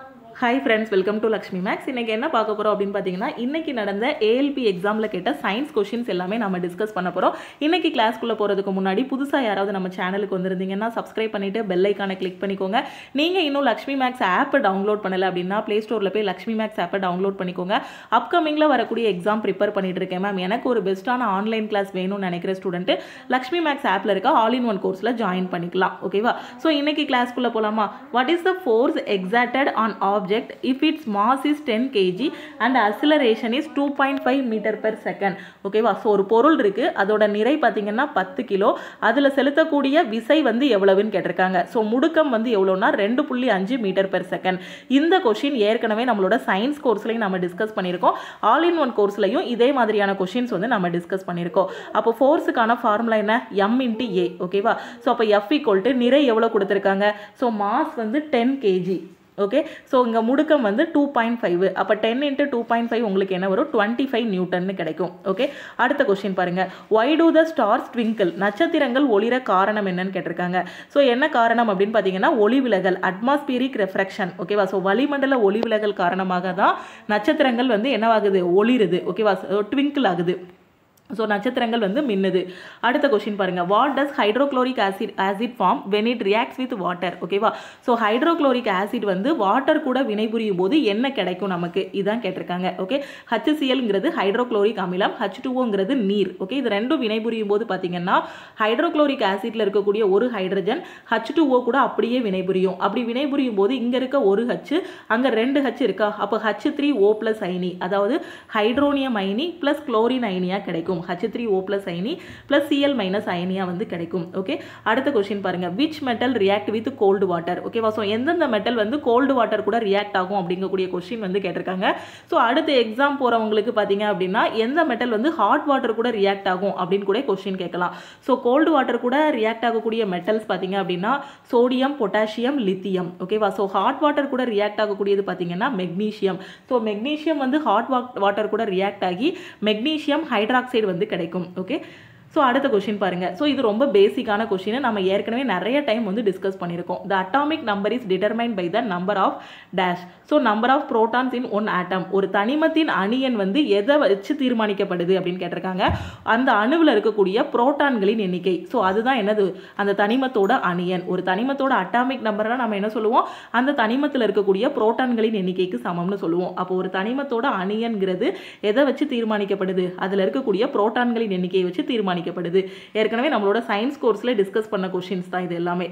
hi friends welcome to Lakshmi Max இன்னைக்கு என்ன பார்க்க போகிறோம் அப்படின்னு பார்த்தீங்கன்னா இன்னைக்கு நடந்த ஏஎல்பி எக்ஸாமில் கேட்ட சயின்ஸ் கொஷின்ஸ் எல்லாமே நம்ம டிஸ்கஸ் பண்ண போகிறோம் இன்னைக்கு கிளாஸ்க்குள்ளே போகிறதுக்கு முன்னாடி புதுசாக யாராவது நம்ம சேனலுக்கு வந்திருந்தீங்கன்னா சப்ஸ்கிரைப் பண்ணிட்டு பெல் ஐக்கானை கிளிக் பண்ணிக்கோங்க நீங்கள் இன்னும் லக்ஷ்மி மேக்ஸ் ஆப்பை டவுன்லோட் பண்ணலை அப்படின்னா ப்ளே ஸ்டோரில் போய் லக்ஷ்மி மேக்ஸ் ஆப்பை டவுன்லோட் பண்ணிக்கோங்க அப்கமிங்கில் வரக்கூடிய எக்ஸாம் ப்ரிப்பேர் பண்ணிட்டு இருக்கேன் மேம் எனக்கு ஒரு பெஸ்ட்டான ஆன்லைன் கிளாஸ் வேணும்னு நினைக்கிற ஸ்டூடெண்ட்டு லக்ஷ்மி மேக்ஸ் ஆப்பில் இருக்க ஆல் இன் ஒன் கோர்ஸில் ஜாயின் பண்ணிக்கலாம் ஓகேவா ஸோ இன்னைக்கு கிளாஸ்க்குள்ளே போகலாமா what is the force exacted on object if its mass is 10 kg and acceleration is 2.5 meter per second ஓகேவா ஸோ ஒரு பொருள் இருக்கு அதோட நிறை பார்த்தீங்கன்னா பத்து கிலோ அதில் செலுத்தக்கூடிய விசை வந்து எவ்வளவுன்னு கேட்டிருக்காங்க ஸோ முடுக்கம் வந்து எவ்வளோனா ரெண்டு புள்ளி அஞ்சு மீட்டர் பெர் செகண்ட் இந்த கொஷின் ஏற்கனவே நம்மளோட சயின்ஸ் கோர்ஸ்லையும் நம்ம டிஸ்கஸ் பண்ணியிருக்கோம் ஆல் இன் ஒன் கோர்ஸ்லையும் இதே மாதிரியான கொஷின்ஸ் வந்து நம்ம டிஸ்கஸ் பண்ணியிருக்கோம் அப்போ ஃபோர்ஸுக்கான ஃபார்முலா என்ன எம் இன்ட்டு ஏ ஓகேவா ஸோ அப்போ எஃப் ஈக்குவல் டு நிறை எவ்வளோ கொடுத்துருக்காங்க ஸோ மாஸ் வந்து டென் கேஜி ஓகே ஸோ இங்கே முடுக்கம் வந்து டூ பாயிண்ட் ஃபைவ் அப்போ ten into two point five உங்களுக்கு என்ன வரும் டுவெண்ட்டி ஃபைவ் நியூட்டன்னு கிடைக்கும் ஓகே அடுத்த கொஸ்டின் பாருங்க why do the stars twinkle நட்சத்திரங்கள் ஒளிர காரணம் என்னன்னு கேட்டிருக்காங்க ஸோ என்ன காரணம் அப்படின்னு பார்த்தீங்கன்னா ஒளி விலகல் அட்மாஸ்பியரிக் ரெஃப்ராக்ஷன் ஓகேவா ஸோ வளிமண்டல ஒளி விலகல் காரணமாக தான் நட்சத்திரங்கள் வந்து என்னவாகுது ஒளிருது ஓகேவா ட்விங்கிள் ஆகுது ஸோ நட்சத்திரங்கள் வந்து மின்னுது அடுத்த கொஷின் பாருங்க what does hydrochloric acid acid form when it reacts with water ஓகேவா ஸோ ஹைட்ரோக்ளோரிக் ஆசிட் வந்து வாட்டர் கூட வினைபுரியும் போது என்ன கிடைக்கும் நமக்கு இதான் கேட்டிருக்காங்க ஓகே ஹச்சிசிஎல்ங்கிறது ஹைட்ரோக்ளோரிக் அமிலம் ஹச் டூஓங்கிறது நீர் ஓகே இது ரெண்டும் வினைபுரியும் போது பார்த்தீங்கன்னா ஹைட்ரோக்ளோரிக் ஆசிட்ல இருக்கக்கூடிய ஒரு ஹைட்ரஜன் ஹச் டூஓ கூட அப்படியே வினைபுரியும் அப்படி வினைபுரியும் போது இங்கே இருக்க ஒரு ஹச் அங்கே ரெண்டு ஹச் இருக்கா அப்போ ஹச் த்ரீ ஓ பிளஸ் ஐனி அதாவது ஹைட்ரோனியம் ஐனி பிளஸ் குளோரின் ஐனியா கிடைக்கும் ஹச் த்ரீ ஓ பிளஸ் ஐனி பிளஸ் சிஎல் மைனஸ் ஐனியா வந்து கிடைக்கும் ஓகே அடுத்த கொஸ்டின் பாருங்க which metal react with cold water ஓகேவா ஸோ எந்தெந்த மெட்டல் வந்து கோல்டு வாட்டர் கூட ரியாக்ட் ஆகும் அப்படிங்கக்கூடிய கொஸ்டின் வந்து கேட்டிருக்காங்க ஸோ அடுத்த எக்ஸாம் போகிறவங்களுக்கு பார்த்தீங்க அப்படின்னா எந்த மெட்டல் வந்து ஹாட் வாட்டர் கூட ரியாக்ட் ஆகும் அப்படின்னு கூட கொஸ்டின் கேட்கலாம் ஸோ கோல்டு வாட்டர் கூட ரியாக்ட் ஆகக்கூடிய மெட்டல்ஸ் பார்த்தீங்க அப்படின்னா சோடியம் பொட்டாசியம் லித்தியம் ஓகேவா ஸோ ஹாட் வாட்டர் கூட ரியாக்ட் ஆகக்கூடியது பார்த்தீங்கன்னா மெக்னீஷியம் ஸோ மெக்னீஷியம் வந்து ஹாட் வாட்டர் கூட ரியாக்ட் ஆகி மெக்னீஷியம் ஹைட்ராக்சைடு வந்து கிடைக்கும் ஓகே ஸோ அடுத்த கொஷின் பாருங்கள் ஸோ இது ரொம்ப பேசிக்கான கொஷின் நம்ம ஏற்கனவே நிறைய டைம் வந்து டிஸ்கஸ் பண்ணியிருக்கோம் the atomic number is determine by the number of dash so number of protons in one atom ஒரு தனிமத்தின் அணியன் வந்து எதை வச்சு தீர்மானிக்கப்படுது அப்படின்னு கேட்டிருக்காங்க அந்த அணுவில் இருக்கக்கூடிய புரோட்டான்களின் எண்ணிக்கை ஸோ அதுதான் என்னது அந்த தனிமத்தோட அணியன் ஒரு தனிமத்தோட அட்டாமிக் நம்பர்னா நம்ம என்ன சொல்லுவோம் அந்த தனிமத்தில் இருக்கக்கூடிய புரோட்டான்களின் எண்ணிக்கைக்கு சமம்னு சொல்லுவோம் அப்போ ஒரு தனிமத்தோட அணியன்கிறது எதை வச்சு தீர்மானிக்கப்படுது அதில் இருக்கக்கூடிய புரோட்டான்களின் எண்ணிக்கையை வச்சு தீர்மானிக்க தீர்மானிக்கப்படுது ஏற்கனவே நம்மளோட சயின்ஸ் கோர்ஸில் டிஸ்கஸ் பண்ண கொஷின்ஸ் தான் இது எல்லாமே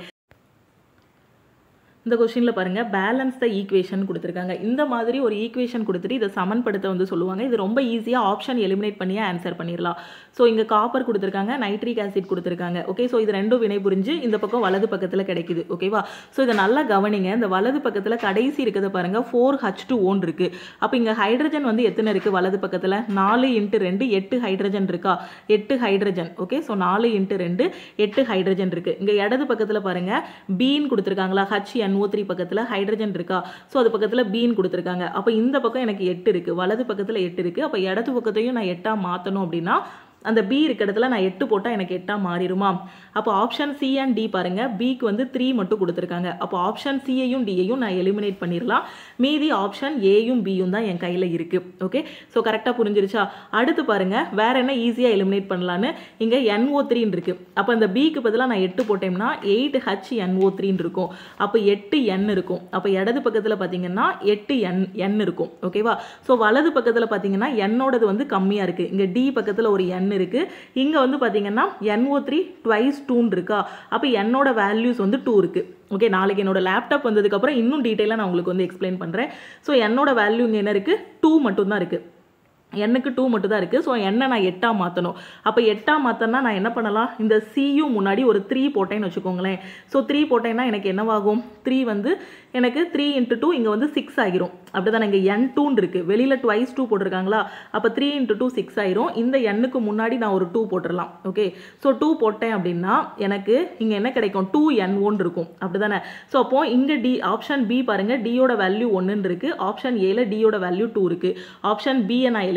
இந்த கொஷினில் பாருங்கள் பேலன்ஸ் த ஈக்குவேஷன் கொடுத்துருக்காங்க இந்த மாதிரி ஒரு ஈக்குவேஷன் கொடுத்துட்டு இதை சமன்படுத்த வந்து சொல்லுவாங்க இது ரொம்ப ஈஸியாக ஆப்ஷன் எலிமினேட் பண்ணியே ஆன்சர் பண்ணிடலாம் ஸோ இங்கே காப்பர் கொடுத்துருக்காங்க நைட்ரிக் ஆசிட் கொடுத்துருக்காங்க ஓகே ஸோ இது ரெண்டும் வினை புரிஞ்சு இந்த பக்கம் வலது பக்கத்தில் கிடைக்குது ஓகேவா ஸோ இதை நல்லா கவனிங்க இந்த வலது பக்கத்தில் கடைசி இருக்கிறத பாருங்கள் ஃபோர் ஹச் டூ ஓன் இருக்குது அப்போ இங்கே ஹைட்ரஜன் வந்து எத்தனை இருக்குது வலது பக்கத்தில் நாலு இன்ட்டு ரெண்டு எட்டு ஹைட்ரஜன் இருக்கா எட்டு ஹைட்ரஜன் ஓகே ஸோ நாலு இன்ட்டு ரெண்டு எட்டு ஹைட்ரஜன் இருக்குது இங்கே இடது பக்கத்தில் பாருங்கள் பீன் கொடுத்துருக்காங்களா ஹச் என் NO3 பக்கத்தில் ஹைட்ரஜன் இருக்கா ஸோ அது பக்கத்தில் பீன் கொடுத்துருக்காங்க அப்போ இந்த பக்கம் எனக்கு எட்டு இருக்குது வலது பக்கத்தில் எட்டு இருக்குது அப்போ இடது பக்கத்தையும் நான் எட்டாக மாற்றணும் அப்படின்னா அந்த பி இருக்க இடத்துல நான் எட்டு போட்டால் எனக்கு எட்டாக மாறிடுமா அப்போ ஆப்ஷன் சி அண்ட் டி பாருங்கள் பிக்கு வந்து த்ரீ மட்டும் கொடுத்துருக்காங்க அப்போ ஆப்ஷன் சியையும் டியையும் நான் எலிமினேட் பண்ணிடலாம் மீதி ஆப்ஷன் ஏயும் பியும் தான் என் கையில் இருக்குது ஓகே ஸோ கரெக்டாக புரிஞ்சிருச்சா அடுத்து பாருங்கள் வேறு என்ன ஈஸியாக எலிமினேட் பண்ணலான்னு இங்கே என்ஓ த்ரீன்னு இருக்குது அப்போ அந்த பிக்கு பதிலாக நான் எட்டு போட்டேன்னா எயிட் ஹச் என்ஓ த்ரீன்னு இருக்கும் அப்போ எட்டு என் இருக்கும் அப்போ இடது பக்கத்தில் பார்த்தீங்கன்னா எட்டு என் என் இருக்கும் ஓகேவா ஸோ வலது பக்கத்தில் பார்த்தீங்கன்னா என்னோடது வந்து கம்மியாக இருக்குது இங்கே டி பக்கத்தில் ஒரு என் இருக்குது இங்கே வந்து பார்த்தீங்கன்னா என்ஓ த்ரீ ட்வைஸ் டூன் இருக்கா அப்போ என்னோட வேல்யூஸ் வந்து டூ இருக்குது ஓகே நாளைக்கு என்னோட லேப்டாப் வந்ததுக்கப்புறம் இன்னும் டீட்டெயிலாக நான் உங்களுக்கு வந்து எக்ஸ்பிளைன் பண்ணுறேன் ஸோ என்னோட வேல்யூ இங்கே என்ன இருக்குது டூ மட்டும்தான் இருக்குது எண்ணுக்கு டூ மட்டும் தான் இருக்குது ஸோ எண்ணை நான் எட்டாக மாற்றணும் அப்போ எட்டாக மாற்றினா நான் என்ன பண்ணலாம் இந்த சியும் முன்னாடி ஒரு த்ரீ போட்டேன்னு வச்சுக்கோங்களேன் ஸோ த்ரீ போட்டேன்னா எனக்கு என்னவாகும் த்ரீ வந்து எனக்கு த்ரீ இன்ட்டு டூ இங்கே வந்து சிக்ஸ் ஆகிரும் அப்படி தானே இங்கே என் டூன்னு இருக்குது வெளியில் டுவைஸ் டூ போட்டிருக்காங்களா அப்போ த்ரீ இன்ட்டு டூ சிக்ஸ் ஆயிரும் இந்த எண்ணுக்கு முன்னாடி நான் ஒரு டூ போட்டுடலாம் ஓகே ஸோ டூ போட்டேன் அப்படின்னா எனக்கு இங்கே என்ன கிடைக்கும் டூ என் ஒன் இருக்கும் அப்படி தானே ஸோ அப்போது இங்கே டி ஆப்ஷன் பி பாருங்கள் டியோட வேல்யூ ஒன்றுன்னு இருக்குது ஆப்ஷன் ஏல டியோட வேல்யூ டூ இருக்குது ஆப்ஷன் பியை நான் எலிமினேட்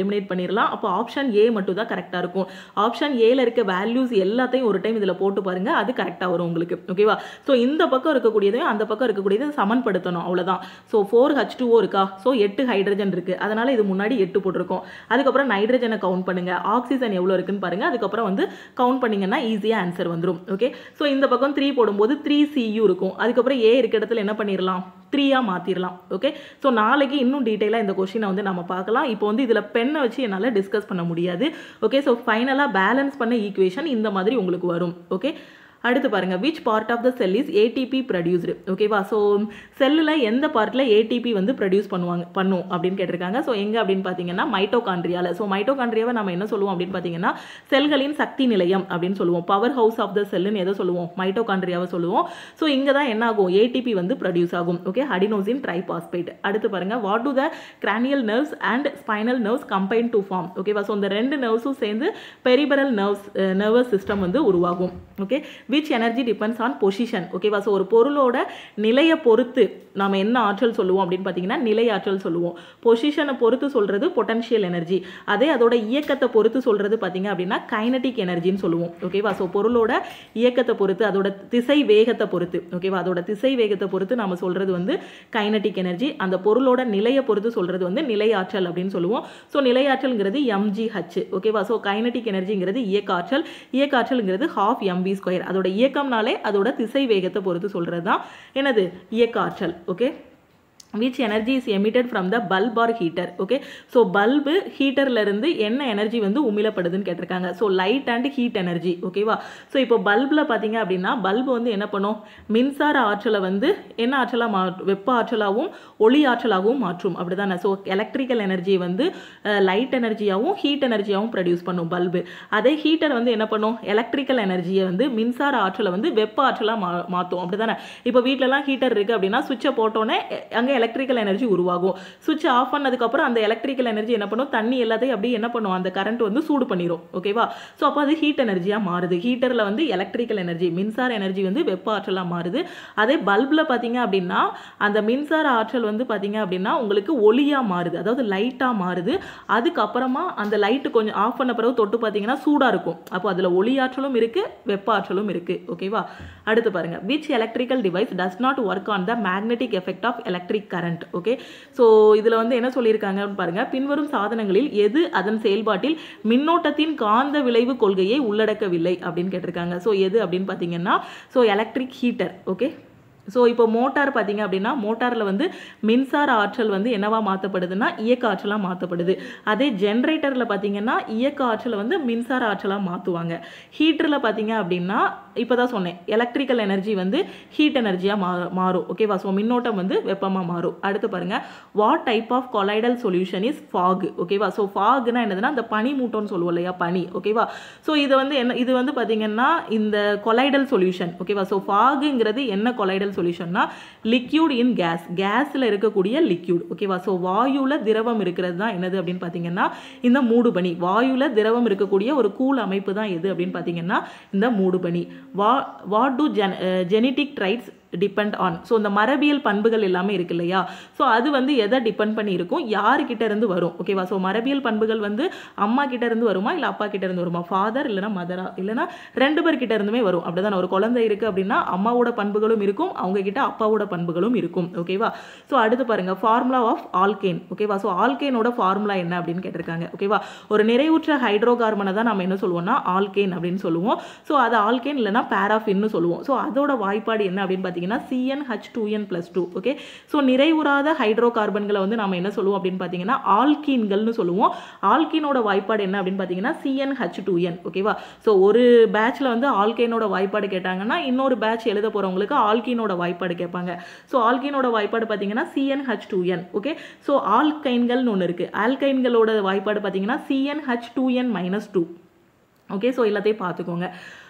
எலிமினேட் பண்ணிடலாம் அப்போ ஆப்ஷன் ஏ மட்டும் தான் கரெக்டாக இருக்கும் ஆப்ஷன் ஏல இருக்க வேல்யூஸ் எல்லாத்தையும் ஒரு டைம் இதில் போட்டு பாருங்க அது கரெக்டாக வரும் உங்களுக்கு ஓகேவா ஸோ இந்த பக்கம் இருக்கக்கூடியதையும் அந்த பக்கம் இருக்கக்கூடியதை சமன்படுத்தணும் அவ்வளோதான் ஸோ ஃபோர் ஹச் டூஓ இருக்கா ஸோ எட்டு ஹைட்ரஜன் இருக்குது அதனால் இது முன்னாடி எட்டு போட்டிருக்கோம் அதுக்கப்புறம் நைட்ரஜனை கவுண்ட் பண்ணுங்க ஆக்சிஜன் எவ்வளோ இருக்குன்னு பாருங்க அதுக்கப்புறம் வந்து கவுண்ட் பண்ணீங்கன்னா ஈஸியாக ஆன்சர் வந்துடும் ஓகே ஸோ இந்த பக்கம் த்ரீ போடும்போது த்ரீ சியூ இருக்கும் அதுக்கப்புறம் ஏ இருக்க இடத்துல என்ன பண்ணிடலாம் த்ரீயாக மாற்றிடலாம் ஓகே ஸோ நாளைக்கு இன்னும் டீட்டெயிலாக இந்த கொஷினை வந்து நம்ம பார்க்கலாம் இப்போ வந்து இதில் பெண்ணை வச்சு என்னால் டிஸ்கஸ் பண்ண முடியாது ஓகே ஸோ ஃபைனலாக பேலன்ஸ் பண்ண ஈக்குவேஷன் இந்த மாதிரி உங்களுக்கு வரும் ஓகே அடுத்து பாருங்க which part of the cell is ATP produced ஓகேவா ஸோ செல்லில் எந்த பார்ட்டில் ஏடிபி வந்து ப்ரொடியூஸ் பண்ணுவாங்க பண்ணும் அப்படின்னு கேட்டிருக்காங்க ஸோ எங்கே அப்படின்னு பார்த்தீங்கன்னா மைட்டோகாண்ட்ரியாவில் ஸோ மைட்டோகாண்ட்ரியாவை நம்ம என்ன சொல்லுவோம் அப்படின்னு பார்த்தீங்கன்னா செல்களின் சக்தி நிலையம் அப்படின்னு சொல்லுவோம் பவர் ஹவுஸ் ஆஃப் த செல்லுன்னு எதை சொல்லுவோம் மைட்டோகாண்ட்ரியாவை சொல்லுவோம் ஸோ இங்கே தான் என்ன ஆகும் ஏடிபி வந்து ப்ரொடியூஸ் ஆகும் ஓகே அடினோசின் ட்ரைபாஸ்பேட் அடுத்து பாருங்க what do the cranial nerves and spinal nerves combine to form ஓகேவா ஸோ இந்த ரெண்டு நர்வ்ஸும் சேர்ந்து பெரிபரல் நர்வ்ஸ் நர்வஸ் சிஸ்டம் வந்து உருவாகும் okay which energy depends on position ஓகேவா ஸோ ஒரு பொருளோட நிலையை பொறுத்து நாம் என்ன ஆற்றல் சொல்லுவோம் அப்படின்னு பார்த்தீங்கன்னா நிலை ஆற்றல் சொல்லுவோம் பொசிஷனை பொறுத்து சொல்கிறது பொட்டன்ஷியல் எனர்ஜி அதே அதோட இயக்கத்தை பொறுத்து சொல்கிறது பார்த்தீங்க அப்படின்னா கைனட்டிக் எனர்ஜின்னு சொல்லுவோம் ஓகேவா ஸோ பொருளோட இயக்கத்தை பொறுத்து அதோட திசை வேகத்தை பொறுத்து ஓகேவா அதோட திசை வேகத்தை பொறுத்து நம்ம சொல்கிறது வந்து கைனட்டிக் எனர்ஜி அந்த பொருளோட நிலையை பொறுத்து சொல்கிறது வந்து நிலை ஆற்றல் அப்படின்னு சொல்லுவோம் ஸோ நிலை ஆற்றல்ங்கிறது எம்ஜிஹெச் ஓகேவா ஸோ கைனட்டிக் எனர்ஜிங்கிறது இயக்க ஆற்றல் இயக்க ஆற்றல்ங்கிறது ஹாஃப் எம்வி ஸ்கொயர் அதோட இயக்கம்னாலே அதோட திசை வேகத்தை பொறுத்து சொல்கிறது தான் என்னது இயக்க ஆற்றல் okay which energy is emitted from the bulb or heater okay so bulb ஹீட்டர்லேருந்து என்ன எனர்ஜி வந்து உமிழப்படுதுன்னு கேட்டிருக்காங்க so light and heat energy ஓகேவா ஸோ இப்போ பல்பில் பார்த்தீங்க அப்படின்னா பல்பு வந்து என்ன பண்ணும் மின்சார ஆற்றலை வந்து என்ன ஆற்றலாக மா வெப்ப ஆற்றலாகவும் ஒளி ஆற்றலாகவும் மாற்றும் அப்படி தானே ஸோ எலக்ட்ரிக்கல் எனர்ஜியை வந்து லைட் எனர்ஜியாகவும் ஹீட் எனர்ஜியாகவும் ப்ரொடியூஸ் பண்ணும் பல்பு அதே ஹீட்டர் வந்து என்ன பண்ணும் எலக்ட்ரிக்கல் எனர்ஜியை வந்து மின்சார ஆற்றலை வந்து வெப்ப ஆற்றலாக மா மாற்றும் அப்படி தானே இப்போ வீட்டிலலாம் ஹீட்டர் இருக்குது அப்படின்னா சுவிட்சை போட்டோன்னே அங்கே எலக்ட்ரிக்கல் எனர்ஜி உருவாகும் சுவிட்ச் ஆஃப் பண்ணதுக்கப்புறம் அந்த எலக்ட்ரிக்கல் எனர்ஜி என்ன பண்ணும் தண்ணி எல்லாத்தையும் அப்படியே என்ன பண்ணும் அந்த கரண்ட் வந்து சூடு பண்ணிடும் ஓகேவா ஸோ அப்போ அது ஹீட் எனர்ஜியாக மாறுது ஹீட்டரில் வந்து எலக்ட்ரிக்கல் எனர்ஜி மின்சார எனர்ஜி வந்து வெப்ப ஆற்றலாக மாறுது அதே பல்பில் பார்த்தீங்க அப்படின்னா அந்த மின்சார ஆற்றல் வந்து பார்த்தீங்க அப்படின்னா உங்களுக்கு ஒளியாக மாறுது அதாவது லைட்டாக மாறுது அதுக்கப்புறமா அந்த லைட்டு கொஞ்சம் ஆஃப் பண்ண பிறகு தொட்டு பார்த்தீங்கன்னா சூடாக இருக்கும் அப்போ அதில் ஒளி ஆற்றலும் இருக்குது வெப்ப ஆற்றலும் இருக்குது ஓகேவா அடுத்து பாருங்கள் which electrical device does not work on the magnetic effect of electric current okay so இதில் வந்து என்ன சொல்லியிருக்காங்கன்னு பாருங்க பின்வரும் சாதனங்களில் எது அதன் செயல்பாட்டில் மின்னோட்டத்தின் காந்த விளைவு கொள்கையை உள்ளடக்கவில்லை அப்படின்னு கேட்டிருக்காங்க ஸோ எது அப்படின்னு பார்த்தீங்கன்னா so electric heater okay so இப்போ மோட்டார் பார்த்தீங்க அப்படின்னா மோட்டாரில் வந்து மின்சார ஆற்றல் வந்து என்னவா மாற்றப்படுதுன்னா இயக்க ஆற்றலாக மாற்றப்படுது அதே ஜென்ரேட்டரில் பார்த்தீங்கன்னா இயக்க ஆற்றலை வந்து மின்சார ஆற்றலாக மாற்றுவாங்க ஹீட்டரில் பார்த்தீங்க அப்படின்னா இப்போ தான் சொன்னேன் எலக்ட்ரிக்கல் எனர்ஜி வந்து ஹீட் எனர்ஜியாக மா மாறும் ஓகேவா ஸோ மின்னோட்டம் வந்து வெப்பமாக மாறும் அடுத்து பாருங்கள் what type of colloidal solution is fog ஓகேவா ஸோ ஃபாக்னா என்னதுன்னா அந்த பனி மூட்டோன்னு சொல்லுவோம் இல்லையா பனி ஓகேவா ஸோ இது வந்து என்ன இது வந்து பார்த்தீங்கன்னா இந்த கொலைடல் சொல்யூஷன் ஓகேவா ஸோ ஃபாகுங்கிறது என்ன கொலைடல் சொல்யூஷன்னா லிக்யூட் இன் கேஸ் கேஸில் இருக்கக்கூடிய லிக்யூட் ஓகேவா ஸோ வாயுவில் திரவம் இருக்கிறது தான் என்னது அப்படின்னு பார்த்தீங்கன்னா இந்த மூடுபனி வாயுவில் திரவம் இருக்கக்கூடிய ஒரு கூல் அமைப்பு தான் எது அப்படின்னு பார்த்தீங்கன்னா இந்த மூடுபனி வா what do gen genetic traits depend on so இந்த மரபியல் பண்புகள் எல்லாமே இருக்கு இல்லையா ஸோ அது வந்து எதை டிபெண்ட் பண்ணி இருக்கும் யாருக்கிட்ட இருந்து வரும் ஓகேவா ஸோ மரபியல் பண்புகள் வந்து அம்மா கிட்ட இருந்து வருமா இல்லை அப்பா கிட்ட இருந்து வருமா ஃபாதர் இல்லைனா மதரா இல்லைனா ரெண்டு பேர் கிட்ட இருந்துமே வரும் அப்படிதான் ஒரு குழந்தை இருக்கு அப்படின்னா அம்மாவோட பண்புகளும் இருக்கும் அவங்க கிட்ட அப்பாவோட பண்புகளும் இருக்கும் ஓகேவா ஸோ அடுத்து பாருங்க ஃபார்முலா ஆஃப் ஆல்கேன் ஓகேவா ஸோ ஆல்கேனோட ஃபார்முலா என்ன அப்படின்னு கேட்டிருக்காங்க ஓகேவா ஒரு நிறைவுற்ற ஹைட்ரோ கார்பனை தான் நம்ம என்ன சொல்லுவோம்னா ஆல்கேன் அப்படின்னு சொல்லுவோம் ஸோ அது ஆல்கேன் இல்லைனா பேராஃபின்னு சொல்லுவோம் ஸோ அதோட வாய்ப்பாடு என்ன அப்படின்னு பார்த்தீங்கன்னா CN H two N plus two okay so நிறைவுறாத ஹைட்ரோ கார்பன்களை வந்து நம்ம என்ன சொல்லுவோம் அப்படின்னு பார்த்தீங்கன்னா ஆல்கீன்கள்னு சொல்லுவோம் ஆல்கீனோட வாய்ப்பாடு என்ன அப்படின்னு பார்த்தீங்கன்னா சிஎன் ஹச் டூ என் ஓகேவா ஸோ ஒரு பேட்ச்சில் வந்து ஆல்கேனோட வாய்ப்பாடு கேட்டாங்கன்னா இன்னொரு பேட்ச் எழுத போகிறவங்களுக்கு ஆல்கீனோட வாய்ப்பாடு கேட்பாங்க ஸோ ஆல்கீனோட வாய்ப்பாடு பார்த்தீங்கன்னா CN H two N okay so ஆல்கைன்கள்னு ஒன்று இருக்குது ஆல்கைன்களோட வாய்ப்பாடு பார்த்தீங்கன்னா CN H two N minus two okay so எல்லாத்தையும் பார்த்துக்கோங்க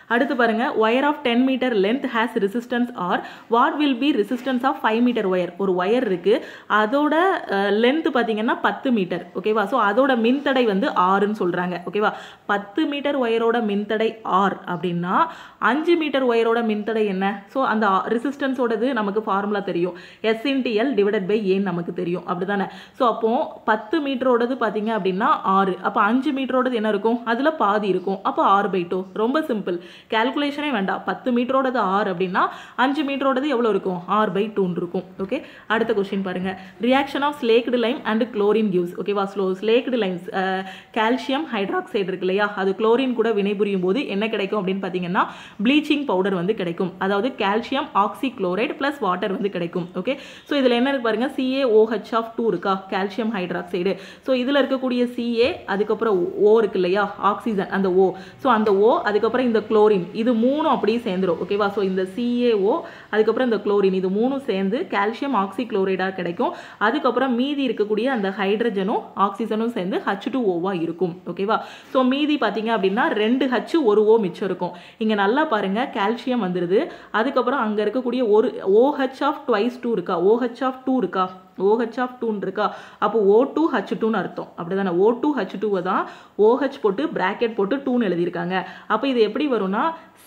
அடுத்து பாருங்க wire of ten metre length has resistance R what will be resistance of five metre wire ஒரு ஒயர் இருக்கு அதோட லென்த் பார்த்தீங்கன்னா பத்து மீட்டர் ஓகேவா ஸோ அதோட மின்தடை வந்து ஆறுன்னு சொல்றாங்க ஓகேவா பத்து மீட்டர் ஒயரோட மின்தடை ஆர் அப்படின்னா அஞ்சு மீட்டர் ஒயரோட மின்தடை என்ன ஸோ அந்த ரெசிஸ்டன்ஸோடது நமக்கு ஃபார்முலா தெரியும் S into L divided by ஏன்னு நமக்கு தெரியும் அப்படிதானே ஸோ அப்போ பத்து மீட்டரோடது பார்த்தீங்க அப்படின்னா ஆறு அப்போ அஞ்சு மீட்டரோடது என்ன இருக்கும் அதில் பாதி இருக்கும் அப்போ ஆறு பை டூ ரொம்ப சிம்பிள் கேல்குலேஷனே வேண்டாம் பத்து மீட்டரோடது ஆறு அப்படின்னா அஞ்சு மீட்டரோடது எவ்வளோ இருக்கும் ஆறு பை டூன்னு இருக்கும் ஓகே அடுத்த கொஸ்டின் பாருங்க reaction of slaked lime and chlorine gives ஓகேவா slow slaked limes calcium hydroxide இருக்கு இல்லையா அது குளோரின் கூட வினைபுரியும் போது என்ன கிடைக்கும் அப்படின்னு பார்த்தீங்கன்னா ப்ளீச்சிங் பவுடர் வந்து கிடைக்கும் அதாவது calcium oxychloride plus water வந்து கிடைக்கும் ஓகே ஸோ இதில் என்ன இருக்கு பாருங்க சிஏஓஹெச் ஆஃப் டூ இருக்கா கால்சியம் ஹைட்ராக்சைடு ஸோ இதில் இருக்கக்கூடிய சிஏ அதுக்கப்புறம் ஓ இருக்கு இல்லையா ஆக்சிஜன் அந்த ஓ ஸோ அந்த ஓ அதுக்கப்புறம் இந்த குளோரின் இது மூணும் அப்படியே சேர்ந்துரும் ஓகேவா ஸோ இந்த சிஏஓ அதுக்கப்புறம் இந்த குளோரின் இது மூணும் சேர்ந்து கால்சியம் ஆக்சி குளோரைடாக கிடைக்கும் அதுக்கப்புறம் மீதி இருக்கக்கூடிய அந்த ஹைட்ரஜனும் ஆக்சிஜனும் சேர்ந்து ஹச் டூ ஓவா இருக்கும் ஓகேவா ஸோ மீதி பார்த்தீங்க அப்படின்னா ரெண்டு ஹச் ஒரு ஓ மிச்சம் இருக்கும் இங்கே நல்லா பாருங்க கால்சியம் வந்துடுது அதுக்கப்புறம் அங்கே இருக்கக்கூடிய ஒரு ஓஹெச் ஆஃப் ட்வைஸ் டூ இருக்கா ஓஹெச் ஆஃப் டூ இருக்கா ஓஹெச் ஆஃப் டூன்னு இருக்கா அப்போ ஓ டூ ஹச் டூன்னு அர்த்தம் அப்படிதானே ஓ டூ ஹச் டூவை தான் ஓஹெச் போட்டு பிராக்கெட் போட்டு டூன்னு எழுதியிருக்காங்க அப்போ இது எப்படி வரும்னா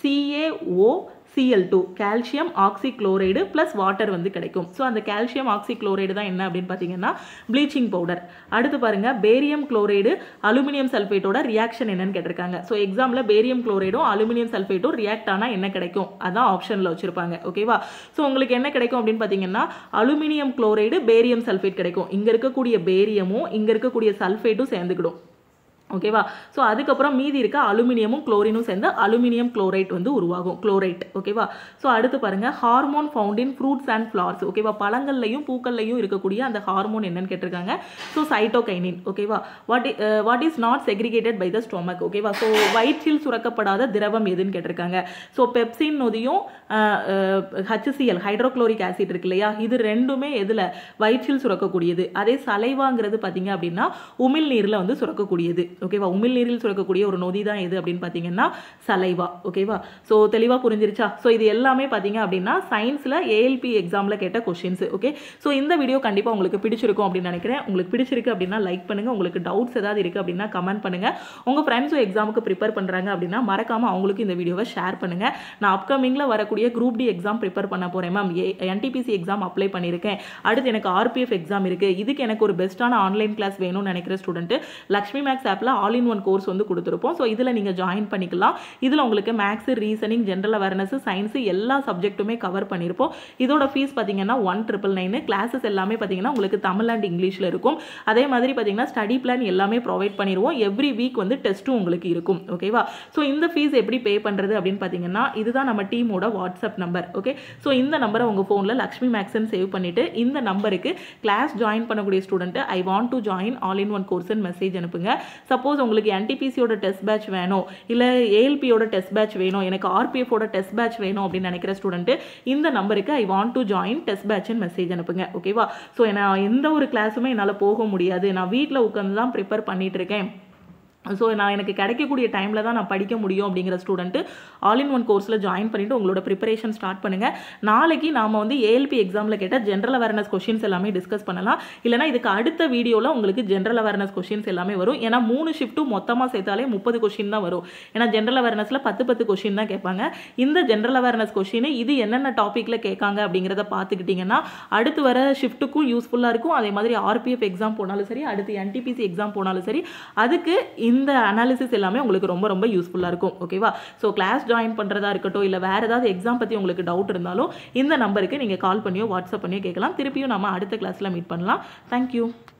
CAO CL two calcium oxychloride plus water வந்து கிடைக்கும் ஸோ அந்த கால்சியம் ஆக்சி குளோரைடு தான் என்ன அப்படின்னு பார்த்தீங்கன்னா ப்ளீச்சிங் பவுடர் அடுத்து பாருங்க பேரியம் குளோரைடு அலுமினியம் சல்ஃபேட்டோட ரியாக்ஷன் என்னன்னு கேட்டிருக்காங்க ஸோ எக்ஸாமில் பேரியம் குளோரைடும் அலுமினியம் சல்ஃபேட்டும் ரியாக்ட் ஆனால் என்ன கிடைக்கும் அதான் ஆப்ஷனில் வச்சிருப்பாங்க ஓகேவா ஸோ உங்களுக்கு என்ன கிடைக்கும் அப்படின்னு பார்த்தீங்கன்னா அலுமினியம் குளோரைடு பேரியம் சல்ஃபேட் கிடைக்கும் இங்கே இருக்கக்கூடிய பேரியமும் இங்கே இருக்கக்கூடிய சல்ஃபேட்டும் சேர்ந்துக்கிடும் ஓகேவா ஸோ அதுக்கப்புறம் மீதி இருக்க அலுமினியமும் குளோரினும் சேர்ந்து அலுமினியம் குளோரைட் வந்து உருவாகும் குளோரைட் ஓகேவா ஸோ அடுத்து பாருங்க hormone found in fruits and flowers ஓகேவா பழங்கள்லையும் பூக்கள்லையும் இருக்கக்கூடிய அந்த ஹார்மோன் என்னன்னு கேட்டிருக்காங்க ஸோ சைட்டோகைனின் ஓகேவா what what is not segregated by the stomach ஓகேவா ஸோ வயிற்றில் சுரக்கப்படாத திரவம் எதுன்னு கேட்டிருக்காங்க ஸோ பெப்சின் நொதியும் ஹச்சிசிஎல் ஹைட்ரோக்ளோரிக் ஆசிட் இருக்கு இல்லையா இது ரெண்டுமே எதில் வயிற்றில் சுரக்கக்கூடியது அதே சலைவாங்கிறது பார்த்தீங்க அப்படின்னா உமிழ் நீரில் வந்து சுரக்கக்கூடியது ஓகேவா உமிழ் நீரில் சுரக்கக்கூடிய ஒரு நொதி தான் எது அப்படின்னு பார்த்தீங்கன்னா சலைவா ஓகேவா ஸோ தெளிவாக புரிஞ்சிருச்சா ஸோ இது எல்லாமே பார்த்தீங்க அப்படின்னா சயின்ஸில் ஏஎல்பி எக்ஸாமில் கேட்ட கொஷின்ஸ் ஓகே ஸோ இந்த வீடியோ கண்டிப்பாக உங்களுக்கு பிடிச்சிருக்கும் அப்படின்னு நினைக்கிறேன் உங்களுக்கு பிடிச்சிருக்கு அப்படின்னா லைக் பண்ணுங்கள் உங்களுக்கு டவுட்ஸ் ஏதாவது இருக்குது அப்படின்னா கமெண்ட் பண்ணுங்கள் உங்கள் ஃப்ரெண்ட்ஸும் எக்ஸாமுக்கு ப்ரிப்பேர் பண்ணுறாங்க அப்படின்னா மறக்காமல் அவங்களுக்கு இந்த வீடியோவை ஷேர் பண்ணுங்கள் நான் அப்கமிங்கில் வரக்கூடிய குரூப் டி எக்ஸாம் ப்ரிப்பேர் பண்ண போகிறேன் மேம் ஏ என்டிபிசி எக்ஸாம் அப்ளை பண்ணியிருக்கேன் அடுத்து எனக்கு ஆர்பிஎஃப் எக்ஸாம் இருக்குது இதுக்கு எனக்கு ஒரு பெஸ்ட்டான ஆன்லைன் கிளாஸ் வேணும்னு நினைக்கிற ஸ்டூடெண்ட்டு லக்ஷ்மி மேக்ஸ் ஆப்பில் ஆல் இன் ஒன் கோர்ஸ் வந்து கொடுத்துருப்போம் ஸோ இதில் நீங்கள் ஜாயின் பண்ணிக்கலாம் இதில் உங்களுக்கு maths reasoning general awareness science எல்லா சப்ஜெக்ட்டுமே கவர் பண்ணியிருப்போம் இதோட ஃபீஸ் பார்த்தீங்கன்னா ஒன் ட்ரிபிள் நைனு கிளாஸஸ் எல்லாமே பார்த்தீங்கன்னா உங்களுக்கு தமிழ் அண்ட் இங்கிலீஷில் இருக்கும் அதே மாதிரி பார்த்தீங்கன்னா ஸ்டடி பிளான் எல்லாமே ப்ரொவைட் பண்ணிடுவோம் எவ்ரி வீக் வந்து டெஸ்ட்டும் உங்களுக்கு இருக்கும் ஓகேவா ஸோ இந்த ஃபீஸ் எப்படி பே பண்ணுறது அப்படின்னு பார்த்தீங்கன்னா இதுதான் நம்ம டீமோட வாட்ஸ்அப் நம்பர் ஓகே ஸோ இந்த நம்பரை உங்கள் ஃபோனில் லக்ஷ்மி மேக்ஸ்ன்னு சேவ் பண்ணிவிட்டு இந்த நம்பருக்கு கிளாஸ் ஜாயின் பண்ணக்கூடிய student I want to join all in one கோர்ஸ்னு மெசேஜ் அனுப்புங்க சப்போஸ் உங்களுக்கு என்டிபிசியோட டெஸ்ட் பேட்ச் வேணும் இல்லை ஏஎல்பியோட டெஸ்ட் பேட்ச் வேணும் எனக்கு ஆர்பிஎஃபோட டெஸ்ட் பேட்ச் வேணும் அப்படின்னு நினைக்கிற ஸ்டூடெண்ட்டு இந்த நம்பருக்கு I want to join test பேட்ச்னு மெசேஜ் அனுப்புங்க ஓகேவா ஸோ நான் எந்த ஒரு கிளாஸுமே என்னால் போக முடியாது நான் வீட்டில் உட்காந்து தான் ப்ரிப்பேர் பண்ணிட்டு இருக்கேன் ஸோ நான் எனக்கு கிடைக்கக்கூடிய டைமில் தான் நான் படிக்க முடியும் அப்படிங்கிற ஸ்டூடெண்ட்டு ஆல் இன் ஒன் கோர்ஸில் ஜாயின் பண்ணிவிட்டு உங்களோட ப்ரிப்பரேஷன் ஸ்டார்ட் பண்ணுங்கள் நாளைக்கு நாம் வந்து ஏஎல்பி எக்ஸாமில் கேட்ட ஜென்ரல் அவேர்னஸ் கொஷின்ஸ் எல்லாமே டிஸ்கஸ் பண்ணலாம் இல்லைனா இதுக்கு அடுத்த வீடியோவில் உங்களுக்கு ஜென்ரல் அவேர்னஸ் கொஷின்ஸ் எல்லாமே வரும் ஏன்னா மூணு ஷிஃப்ட்டும் மொத்தமாக சேர்த்தாலே முப்பது கொஷின் தான் வரும் ஏன்னா ஜென்ரல் அவேர்னஸில் பத்து பத்து கொஷின் தான் கேட்பாங்க இந்த ஜென்ரல் அவேர்னஸ் கொஷின் இது என்னென்ன டாப்பிக்கில் கேட்காங்க அப்படிங்கிறத பார்த்துக்கிட்டிங்கன்னா அடுத்து வர ஷிஃப்ட்டுக்கும் யூஸ்ஃபுல்லாக இருக்கும் அதே மாதிரி ஆர்பிஎஃப் எக்ஸாம் போனாலும் சரி அடுத்து என்டிபிசி எக்ஸாம் போனாலும் சரி அதுக்கு இந்த அனாலிசிஸ் எல்லாமே உங்களுக்கு ரொம்ப ரொம்ப யூஸ்ஃபுல்லாக இருக்கும் ஓகேவா ஸோ கிளாஸ் ஜாயின் பண்ணுறதா இருக்கட்டும் இல்லை வேறு ஏதாவது எக்ஸாம் பற்றி உங்களுக்கு டவுட் இருந்தாலும் இந்த நம்பருக்கு நீங்கள் கால் பண்ணியோ வாட்ஸ்அப் பண்ணியோ கேட்கலாம் திருப்பியும் நம்ம அடுத்த கிளாஸில் மீட் பண்ணலாம் தேங்க்யூ